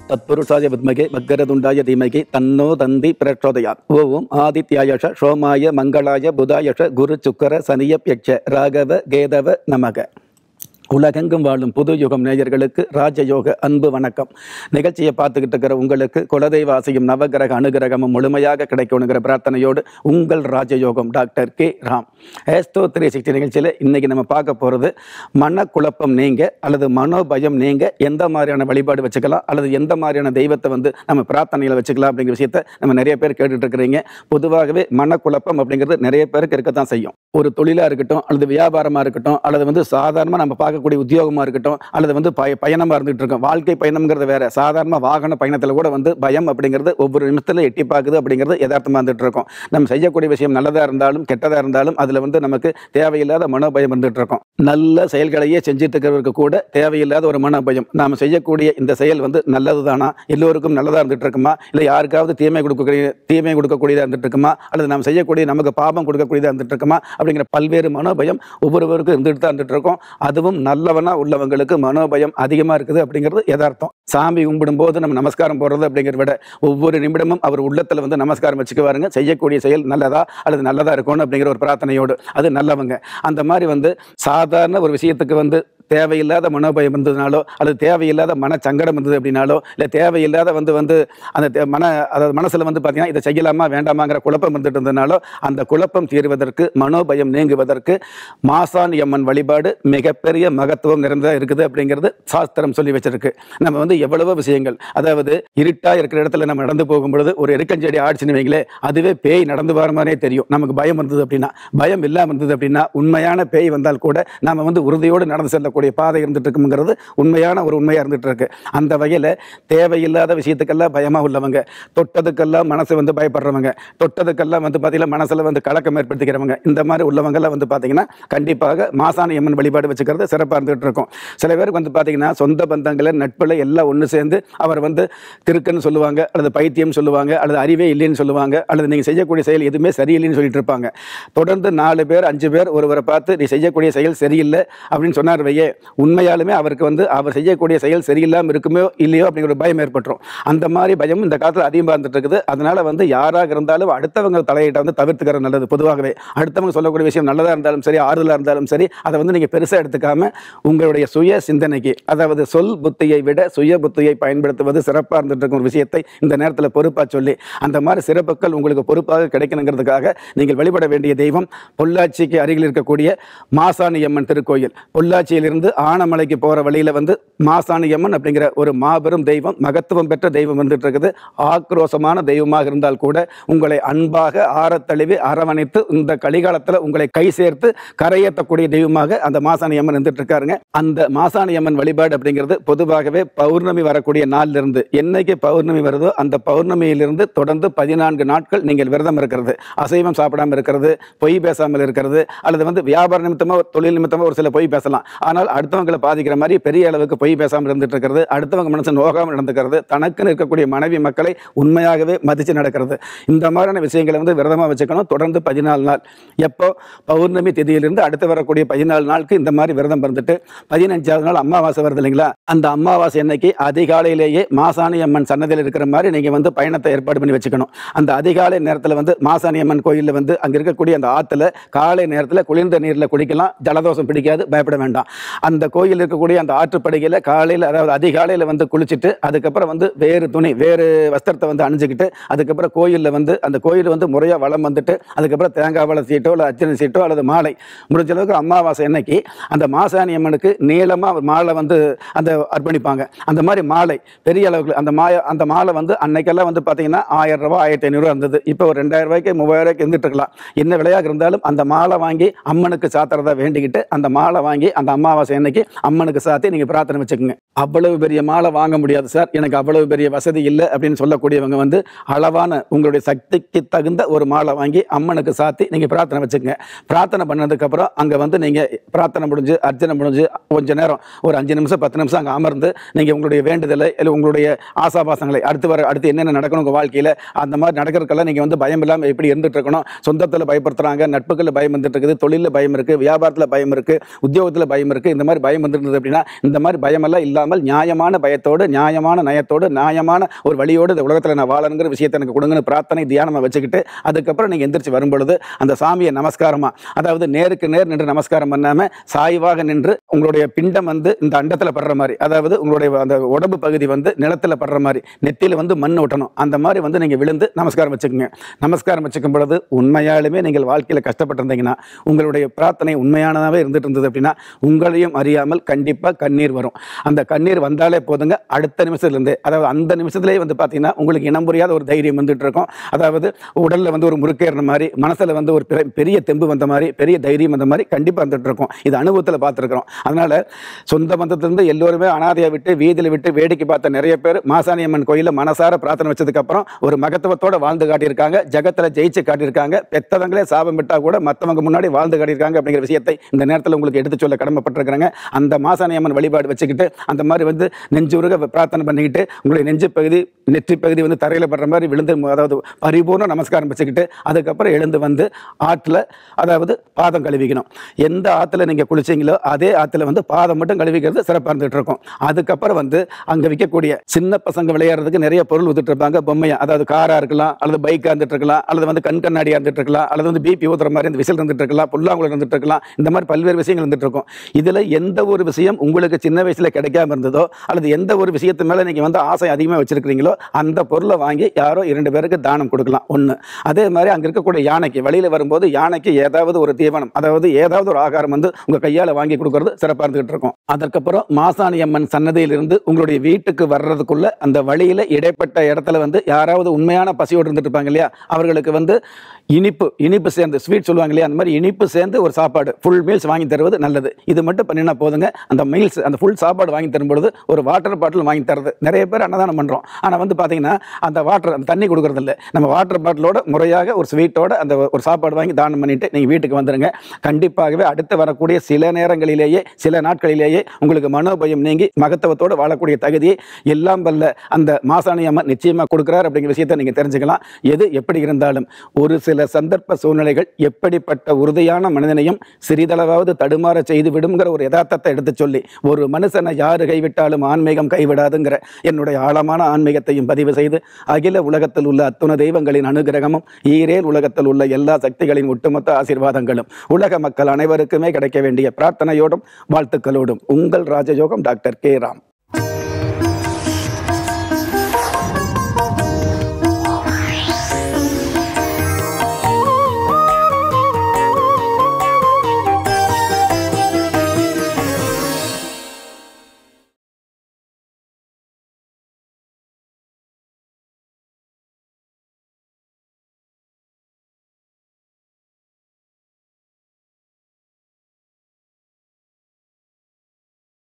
தத்புருஷாய வித்மகே வக்கரதுண்டாய தீமகி தன்னோ தந்தி பிரச்சோதயாத் ஓம் ஆதித்யாயஷ சோமாய மங்களாய புதாயஷ குரு சுக்கர சனியப்யட்ச ராகவ கேதவ நமக உலகெங்கும் வாழும் புது யுகம் நேயர்களுக்கு ராஜயோக அன்பு வணக்கம் நிகழ்ச்சியை பார்த்துக்கிட்டு இருக்கிற உங்களுக்கு குலதெய்வாசியும் நவகிரக அனுகிரகமும் முழுமையாக கிடைக்கணுங்கிற பிரார்த்தனையோடு உங்கள் Rajayogam doctor K Ram astro three sixty நிகழ்ச்சியில் இன்னைக்கு நம்ம பார்க்க போகிறது மனக்குழப்பம் நீங்க அல்லது மனோபயம் நீங்க எந்த மாதிரியான வழிபாடு வச்சுக்கலாம் அல்லது எந்த மாதிரியான தெய்வத்தை வந்து நம்ம பிரார்த்தனையில் வச்சுக்கலாம் அப்படிங்கிற விஷயத்த நம்ம நிறைய பேர் கேட்டுட்டு இருக்கிறீங்க பொதுவாகவே மனக்குழப்பம் அப்படிங்கிறது நிறைய பேருக்கு இருக்கத்தான் செய்யும் ஒரு தொழிலாக இருக்கட்டும் அல்லது வியாபாரமாக இருக்கட்டும் அல்லது வந்து சாதாரணமாக நம்ம பார்க்கக்கூடிய உத்தியோகமாக இருக்கட்டும் அல்லது வந்து பய பயணமாக இருந்துகிட்டு இருக்கோம் வாழ்க்கை பயணம்ங்கிறது வேற சாதாரண வாகன பயணத்தில் கூட வந்து பயம் அப்படிங்கிறது ஒவ்வொரு நிமிஷத்தில் எட்டி பார்க்குது அப்படிங்கிறது யதார்த்தமாக இருந்துட்டு இருக்கோம் நம்ம செய்யக்கூடிய விஷயம் நல்லதாக இருந்தாலும் கெட்டதாக இருந்தாலும் அதில் வந்து நமக்கு தேவையில்லாத மனோபயம் இருந்துட்டு இருக்கோம் நல்ல செயல்களையே செஞ்சுட்டு இருக்கிறவருக்கு கூட தேவையில்லாத ஒரு மனோபயம் நாம் செய்யக்கூடிய இந்த செயல் வந்து நல்லது தானா எல்லோருக்கும் நல்லதாக இருந்துட்டு இருக்குமா இல்லை யாருக்காவது தீமை கொடுக்கக்கூடிய தீமை கொடுக்கக்கூடியதாக இருந்துட்டு இருக்குமா அல்லது நாம் செய்யக்கூடிய நமக்கு பாபம் கொடுக்கக்கூடியதாக இருந்துட்டு இருக்குமா அப்படிங்கிற பல்வேறு மனோபயம் ஒவ்வொருவருக்கும் இருந்துட்டு தான் இருந்துட்டு இருக்கோம் அதுவும் நல்லவனா உள்ளவங்களுக்கு மனோபயம் அதிகமாக இருக்குது அப்படிங்கிறது யதார்த்தம் சாமி கும்பிடும் போது நம்ம நமஸ்காரம் போடுறது அப்படிங்கிறத விட ஒவ்வொரு நிமிடமும் அவர் உள்ளத்தில் வந்து நமஸ்காரம் வச்சுக்குவாருங்க செய்யக்கூடிய செயல் நல்லதா அல்லது நல்லதா இருக்கணும் அப்படிங்கிற ஒரு பிரார்த்தனையோடு அது நல்லவங்க அந்த மாதிரி வந்து சாதாரண ஒரு விஷயத்துக்கு வந்து தேவையில்லாத மனோபயம் இருந்ததுனாலோ அல்லது தேவையில்லாத மன சங்கடம் இருந்தது அப்படின்னாலோ இல்லை தேவையில்லாத வந்து வந்து அந்த தே- மன அதாவது மனசில் வந்து பார்த்தீங்கன்னா இதை செய்யலாமா வேண்டாமாங்கிற குழப்பம் இருந்துட்டு இருந்ததுனாலோ அந்த குழப்பம் தீர்வதற்கு மனோபயம் நீங்குவதற்கு மாசாணி அம்மன் வழிபாடு மிகப்பெரிய மகத்துவம் நிறைந்த இருக்குது அப்படிங்கிறது சாஸ்திரம் சொல்லி வச்சிருக்கு நம்ம வந்து எவ்வளவோ விஷயங்கள் அதாவது இருட்டா இருக்கிற இடத்துல நம்ம நடந்து போகும்பொழுது ஒரு எருக்கஞ்செடி ஆடிச்சுன்னு வைங்களே அதுவே பேய் நடந்து வர மாதிரியே தெரியும் நமக்கு பயம் இருந்தது அப்படின்னா பயம் இல்லாமல் இருந்தது அப்படின்னா உண்மையான பேய் வந்தால் கூட நாம வந்து உறுதியோடு நடந்து செல்லக்கூடிய பாதை இருந்துட்டு இருக்குங்கிறது உண்மையான ஒரு உண்மையாக இருந்துட்டு இருக்கு அந்த வகையில் தேவையில்லாத விஷயத்துக்கெல்லாம் பயமாக உள்ளவங்க தொட்டதுக்கெல்லாம் மனசு வந்து பயப்படுறவங்க தொட்டதுக்கெல்லாம் வந்து பார்த்தீங்கன்னா மனசில் வந்து கலக்கம் ஏற்படுத்திக்கிறவங்க இந்த மாதிரி உள்ளவங்கெல்லாம் வந்து பார்த்தீங்கன்னா கண்டிப்பாக மாசாணி அம்மன் வழிபாடு வச்சுக்கிறது சிறப்பாக இருந்துகிட்டு இருக்கும் சில பேருக்கு வந்து பார்த்தீங்கன்னா சொந்த பந்தங்களை நட்பில் எல்லாம் ஒன்று சேர்ந்து அவர் வந்து திருக்குன்னு சொல்லுவாங்க அல்லது பைத்தியம் சொல்லுவாங்க அல்லது அறிவே இல்லைன்னு சொல்லுவாங்க அல்லது நீங்கள் செய்யக்கூடிய செயல் எதுவுமே சரியில்லைன்னு சொல்லிட்டு இருப்பாங்க தொடர்ந்து நாலு பேர் அஞ்சு பேர் ஒருவரை பார்த்து நீ செய்யக்கூடிய செயல் சரியில்லை அப்படின்னு சொன்னார் வையே உண்மையாலுமே அவருக்கு வந்து அவர் செய்யக்கூடிய செயல் சரியில்லாமல் இருக்குமோ இல்லையோ அப்படிங்கிற ஒரு பயம் ஏற்பட்டுரும் அந்த மாதிரி பயம் இந்த காலத்தில் அதிகமாக இருந்துட்டு இருக்குது அதனால வந்து யாராக இருந்தாலும் அடுத்தவங்க தலையிட்ட வந்து தவிர்த்துக்கிறது நல்லது பொதுவாகவே அடுத்தவங்க சொல்லக்கூடிய விஷயம் நல்லதாக இருந்தாலும் சரி ஆறுதலாக இருந்தாலும் சரி அதை வந்து நீங்கள் பெருசாக எடுத்துக்காம உங்களுடைய சுய சிந்தனைக்கு அதாவது சொல் புத்தியை விட சுய புத்தியை பயன்படுத்துவது சிறப்பாக இருந்துட்டு இருக்கும் ஒரு விஷயத்தை இந்த நேரத்தில் பொறுப்பாக சொல்லி அந்த மாதிரி சிறப்புகள் உங்களுக்கு பொறுப்பாக கிடைக்கணுங்கிறதுக்காக நீங்கள் வழிபட வேண்டிய தெய்வம் பொள்ளாச்சிக்கு அருகில் இருக்கக்கூடிய மாசாணி அம்மன் திருக்கோயில் பொள்ளாச்சியிலிருந்து ஆனமலைக்கு போகிற வழியில் வந்து மாசாணி அம்மன் அப்படிங்கிற ஒரு மாபெரும் தெய்வம் மகத்துவம் பெற்ற தெய்வம் வந்துட்டு இருக்குது ஆக்ரோஷமான தெய்வமாக இருந்தால் கூட உங்களை அன்பாக ஆரத்தழுவி அரவணைத்து இந்த கலிகாலத்தில் உங்களை கை சேர்த்து கரையேற்றக்கூடிய தெய்வமாக அந்த மாசாணி அம்மன் இருந்துட்டு இருக்காருங்க அந்த மாசாணி அம்மன் வழிபாடு அப்படிங்கிறது பொதுவாகவே பௌர்ணமி வரக்கூடிய நாள்ல இருந்து என்னைக்கு பௌர்ணமி வருதோ அந்த பௌர்ணமியிலிருந்து தொடர்ந்து பதினான்கு நாட்கள் நீங்கள் விரதம் இருக்கிறது அசைவம் சாப்பிடாம இருக்கிறது பொய் பேசாமல் இருக்கிறது அல்லது வந்து வியாபார நிமித்தமா ஒரு தொழில் நிமித்தமா ஒரு சில பொய் பேசலாம் ஆனால் அடுத்தவங்களை பாதிக்கிற மாதிரி பெரிய அளவுக்கு பொய் பேசாமல் இருந்துட்டு இருக்கிறது அடுத்தவங்க மனசு நோகாமல் நடந்துக்கிறது தனக்குன்னு இருக்கக்கூடிய மனைவி மக்களை உண்மையாகவே மதித்து நடக்கிறது இந்த மாதிரியான விஷயங்களை வந்து விரதமாக வச்சுக்கணும் தொடர்ந்து பதினாலு நாள் எப்போ பௌர்ணமி திதியிலிருந்து அடுத்து வரக்கூடிய பதினாலு நாளுக்கு இந்த மாதிரி விரதம் இருந்துட்டு பதினஞ்சாவது நாள் அமாவாசை வருது இல்லைங்களா அந்த அமாவாசை அன்னைக்கு அதிகாலையிலேயே மாசாணி அம்மன் சன்னதியில் இருக்கிற மாதிரி நீங்கள் வந்து பயணத்தை ஏற்பாடு பண்ணி வச்சுக்கணும் அந்த அதிகாலை நேரத்தில் வந்து மாசாணி அம்மன் கோயிலில் வந்து அங்கே இருக்கக்கூடிய அந்த ஆற்றுல காலை நேரத்தில் குளிர்ந்த நீரில் குளிக்கலாம் ஜலதோஷம் பிடிக்காது பயப்பட வேண்டாம் அந்த கோயில் இருக்கக்கூடிய அந்த ஆற்றுப்படுகையில் காலையில் அதாவது அதிகாலையில் வந்து குளிச்சுட்டு அதுக்கப்புறம் வந்து வேறு துணி வேறு வஸ்திரத்தை வந்து அணிஞ்சுக்கிட்டு அதுக்கப்புறம் கோயிலில் வந்து அந்த கோயில் வந்து முறையாக வளம் வந்துட்டு அதுக்கப்புறம் தேங்காய் வள சீட்டோ இல்லை அச்சனை சீட்டோ அல்லது மாலை முடிஞ்ச அளவுக்கு அமாவாசை அன்னைக்கு அந்த மாசாணி அம்மனுக்கு நீளமாக மாலை வந்து அந்த அர்ப்பணிப்பாங்க அந்த மாதிரி மாலை பெரிய அளவுக்கு அந்த மாய அந்த மாலை வந்து அன்னைக்கெல்லாம் வந்து பார்த்தீங்கன்னா ஆயிரம் ரூபாய் ஆயிரத்தி ஐநூறுரூவா இருந்தது இப்போ ஒரு ரெண்டாயிரம் ரூபாய்க்கு மூவாயிரம் ரூபாய்க்கு இருந்துட்டு இருக்கலாம் என்ன விலையாக இருந்தாலும் அந்த மாலை வாங்கி அம்மனுக்கு சாத்துறதா வேண்டிக்கிட்டு அந்த மாலை வாங்கி அந்த அமாவாசை அன்னைக்கு அம்மனுக்கு சாத்தி நீங்கள் பிரார்த்தனை வச்சுக்கோங்க அவ்வளவு பெரிய மாலை வாங்க முடியாது சார் எனக்கு அவ்வளவு பெரிய வசதி இல்லை அப்படின்னு சொல்லக்கூடியவங்க வந்து அளவான உங்களுடைய சக்திக்கு தகுந்த ஒரு மாலை வாங்கி அம்மனுக்கு சாத்தி நீங்கள் பிரார்த்தனை வச்சுக்கோங்க பிரார்த்தனை பண்ணதுக்கப்புறம் அங்கே வந்து நீங்கள் பிரார்த்தனை முடிஞ்சு அர்ச்சனை முடிஞ்சு கொஞ்ச நேரம் ஒரு அஞ்சு நிமிஷம் பத்து நிமிஷம் அங்கே அமர்ந்து நீங்கள் உங்களுடைய வேண்டுதலை இல்லை உங்களுடைய ஆசாபாசங்களை அடுத்து வர அடுத்து என்னென்ன நடக்கணும் உங்கள் வாழ்க்கையில் அந்த மாதிரி நடக்கிறதுக்கெல்லாம் நீங்கள் வந்து பயம் இல்லாமல் எப்படி இருந்துட்டு இருக்கணும் சொந்தத்தில் பயப்படுத்துகிறாங்க நட்புகளில் பயம் வந்துட்டு இருக்குது தொழிலில் பயம் இருக்குது வியாபாரத்தில் பயம் இருக்குது உத்தியோகத்தில் பயம் இருக்குது இருக்கு இந்த மாதிரி பயம் வந்துருந்தது அப்படின்னா இந்த மாதிரி பயமெல்லாம் இல்லாமல் நியாயமான பயத்தோடு நியாயமான நயத்தோடு நியாயமான ஒரு வழியோடு இந்த உலகத்தில் நான் வாழணுங்கிற விஷயத்தை எனக்கு கொடுங்கன்னு பிரார்த்தனை தியானமாக வச்சுக்கிட்டு அதுக்கப்புறம் நீங்கள் எந்திரிச்சு வரும் பொழுது அந்த சாமியை நமஸ்காரமா அதாவது நேருக்கு நேர் நின்று நமஸ்காரம் பண்ணாமல் சாய்வாக நின்று உங்களுடைய பிண்டம் வந்து இந்த அண்டத்தில் படுற மாதிரி அதாவது உங்களுடைய அந்த உடம்பு பகுதி வந்து நிலத்தில் படுற மாதிரி நெத்தியில் வந்து மண் ஒட்டணும் அந்த மாதிரி வந்து நீங்கள் விழுந்து நமஸ்காரம் வச்சுக்கோங்க நமஸ்காரம் வச்சுக்கும் பொழுது உண்மையாலுமே நீங்கள் வாழ்க்கையில் கஷ்டப்பட்டிருந்தீங்கன்னா உங்களுடைய பிரார்த்தனை உண்மையானதாகவே இருந்துட்டு இருந்தது அப்படின்னா உங்களையும் அறியாமல் கண்டிப்பாக கண்ணீர் வரும் அந்த கண்ணீர் வந்தாலே போதுங்க அடுத்த நிமிஷத்துலேருந்து அதாவது அந்த நிமிஷத்துலேயே வந்து பார்த்தீங்கன்னா உங்களுக்கு இனம் புரியாத ஒரு தைரியம் வந்துட்டு இருக்கும் அதாவது உடலில் வந்து ஒரு முறுக்கேறின மாதிரி மனசில் வந்து ஒரு பெரிய- பெரிய தெம்பு வந்த மாதிரி பெரிய தைரியம் வந்த மாதிரி கண்டிப்பாக வந்துட்டு இருக்கும் இது அனுபவத்தில் பார்த்துருக்குறோம் அதனால சொந்த பந்தத்திலிருந்து எல்லோருமே அனாதையை விட்டு வீதியில் விட்டு வேடிக்கை பார்த்த நிறைய பேர் மாசாணியம்மன் கோயிலில் மனசார பிரார்த்தனை வச்சதுக்கு அப்புறம் ஒரு மகத்துவத்தோட வாழ்ந்து காட்டியிருக்காங்க ஜகத்தில் ஜெயிச்சு காட்டியிருக்காங்க பெத்தவங்களே சாபம் விட்டா கூட மற்றவங்க முன்னாடி வாழ்ந்து காட்டியிருக்காங்க அப்படிங்கிற விஷயத்தை இந்த நேரத்தில் உங்களுக்கு எடுத்து சொல்ல கடமைப்பட்டிருக்கிறாங்க அந்த மாசாணியம்மன் வழிபாடு வச்சுக்கிட்டு அந்த மாதிரி வந்து நெஞ்சுருக பிரார்த்தனை பண்ணிக்கிட்டு உங்களுடைய நெஞ்சு பகுதி நெற்றி பகுதி வந்து தரையில் படுற மாதிரி விழுந்து அதாவது பரிபூர்ண நமஸ்காரம் வச்சுக்கிட்டு அதுக்கப்புறம் எழுந்து வந்து ஆற்றில் அதாவது பாதம் கழுவிக்கணும் எந்த ஆற்றுல நீங்கள் குளிச்சீங்களோ அதே ஆற்றுல வந்து பாதம் மட்டும் கழுவிக்கிறது சிறப்பாக இருந்துகிட்டு இருக்கும் அதுக்கப்புறம் வந்து அங்கே விற்கக்கூடிய சின்ன பசங்க விளையாடுறதுக்கு நிறைய பொருள் ஊத்துட்டு இருப்பாங்க பொம்மையா அதாவது காராக இருக்கலாம் அல்லது பைக்காக இருந்துட்டு இருக்கலாம் அல்லது வந்து கண் கண்ணாடியாக இருந்துட்டு இருக்கலாம் அல்லது வந்து பிபி ஊத்துற மாதிரி இந்த விசில் இருந்துட்டு இருக்கலாம் புல்லாங்குழல் இருந்துட்டு இருக்கலாம் இந்த மாதிரி பல்வேறு விஷயங்கள் இருந்துட்டு இருக்கும் இதில் எந்த ஒரு விஷயம் உங்களுக்கு சின்ன வயசில் கிடைக்காம இருந்ததோ அல்லது எந்த ஒரு விஷயத்து மேலே நீங்கள் வந்து ஆசை அதிகமாக வச்சிருக்கிறீங்களோ அந்த பொருளை வாங்கி யாரோ இரண்டு பேருக்கு தானம் கொடுக்கலாம் ஒன்று அதே மாதிரி அங்கே இருக்கக்கூடிய யானைக்கு வெளியில் வரும்போது யானைக்கு ஏதாவது ஒரு தீவனம் அதாவது ஏதாவது ஒரு ஆகாரம் வந்து உங்கள் கையால் வாங்கி கொடுக்கறது சிறப்பாக இருந்துகிட்டு இருக்கும் அதற்கப்புறம் மாசாணி அம்மன் சன்னதியிலிருந்து உங்களுடைய வீட்டுக்கு வர்றதுக்குள்ள அந்த வழியில் இடைப்பட்ட இடத்துல வந்து யாராவது உண்மையான பசியோடு இருந்துட்டு இருப்பாங்க இல்லையா அவர்களுக்கு வந்து இனிப்பு இனிப்பு சேர்ந்து ஸ்வீட் சொல்லுவாங்க இல்லையா அந்த மாதிரி இனிப்பு சேர்ந்து ஒரு சாப்பாடு ஃபுல் மீல்ஸ் வாங்கி தருவது நல்லது இது மட்டும் பண்ணினா போதுங்க அந்த மீல்ஸ் அந்த ஃபுல் சாப்பாடு வாங்கி தரும்பொழுது ஒரு வாட்டர் பாட்டில் வாங்கி தருது நிறைய பேர் அன்னதானம் பண்ணுறோம் ஆனால் வந்து பார்த்தீங்கன்னா அந்த வாட்டர் அந்த தண்ணி கொடுக்கறது இல்லை நம்ம வாட்டர் பாட்டிலோட முறையாக ஒரு ஸ்வீட்டோட அந்த ஒரு சாப்பாடு வாங்கி தானம் பண்ணிட்டு நீங்கள் வீட்டுக்கு வந்துருங்க கண்டிப்பாகவே அடுத்து வரக்கூடிய சில நேரங்களிலேயே சில நாட்களிலேயே உங்களுக்கு மனோபயம் நீங்கி மகத்துவத்தோடு வாழக்கூடிய தகுதியை எல்லாம் வல்ல அந்த மாசாணி அம்மன் நிச்சயமாக கொடுக்குறார் அப்படிங்கிற விஷயத்தை நீங்கள் தெரிஞ்சுக்கலாம் எது எப்படி இருந்தாலும் ஒரு சில சந்தர்ப்ப சூழ்நிலைகள் எப்படிப்பட்ட உறுதியான மனிதனையும் சிறிதளவாவது தடுமாற செய்து விடுங்கிற ஒரு யதார்த்தத்தை எடுத்துச் சொல்லி ஒரு மனுஷனை யாரு கைவிட்டாலும் ஆன்மீகம் கைவிடாதுங்கிற என்னுடைய ஆழமான ஆன்மீகத்தையும் பதிவு செய்து அகில உலகத்தில் உள்ள அத்துண தெய்வங்களின் அனுகிரகமும் ஈரேல் உலகத்தில் உள்ள எல்லா சக்திகளின் ஒட்டுமொத்த ஆசீர்வாதங்களும் உலக மக்கள் அனைவருக்குமே கிடைக்க வேண்டிய பிரார்த்தனையோடும் வாழ்த்துக்களோடும் உங்கள் ராஜயோகம் டாக்டர் கே ராம்